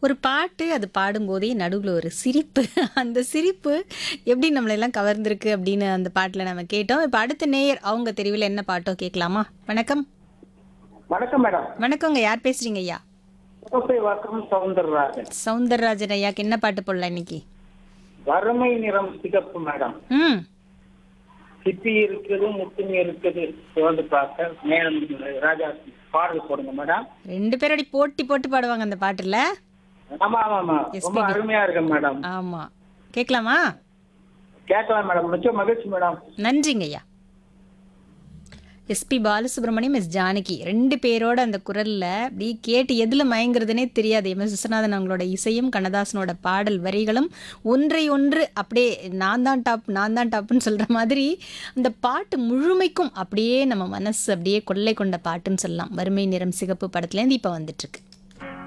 ஒரு பாட்டு அது பாடும்போதே நடுவில் ஒரு சிரிப்பு அந்த சிரிப்பு எப்படி நம்மளெல்லாம் கவர்ந்திருக்கு அப்படின்னு அந்த பாட்டில் நம்ம கேட்டோம் இப்போ அடுத்த நேயர் அவங்க தெருவில் என்ன பாட்டோ கேட்கலாமா வணக்கம் வணக்கம் மேடம் வணக்கங்க யார் பேசுறீங்க ஐயா கோப்பை வாக்கம் சவுந்தரராஜன் சவுந்தரராஜன் ஐயாக்கு என்ன பாட்டு போடலாம் இன்னைக்கு வறுமை நிறம் சிகப்பு மேடம் ம் சிப்பி இருக்குது முத்துமி இருக்குது சிவந்து பார்க்க மேலும் ராஜா பாடல் போடுங்க மேடம் ரெண்டு பேரும் அப்படி போட்டி போட்டு பாடுவாங்க அந்த பாட்டுல ஆமா ஆமா ஆமா ரொம்ப அருமையா இருக்கு மேடம் ஆமா கேட்கலாமா கேட்கலாம் மேடம் மிச்சம் மகிழ்ச்சி மேடம் நன்றிங்க ஐயா எஸ்பி பாலசுப்ரமணியம் எஸ் ஜானகி ரெண்டு பேரோட அந்த குரல்ல அப்படி கேட்டு எதுல மயங்குறதுனே தெரியாது எம் எஸ் விஸ்வநாதன் அவங்களோட இசையும் கண்ணதாசனோட பாடல் வரிகளும் ஒன்றை ஒன்று அப்படியே நான் தான் டாப் நான் தான் டாப்னு சொல்ற மாதிரி அந்த பாட்டு முழுமைக்கும் அப்படியே நம்ம மனசு அப்படியே கொள்ளை கொண்ட பாட்டுன்னு சொல்லலாம் வறுமை நிறம் சிகப்பு படத்துலேருந்து இப்போ வந்துட்டு இருக்கு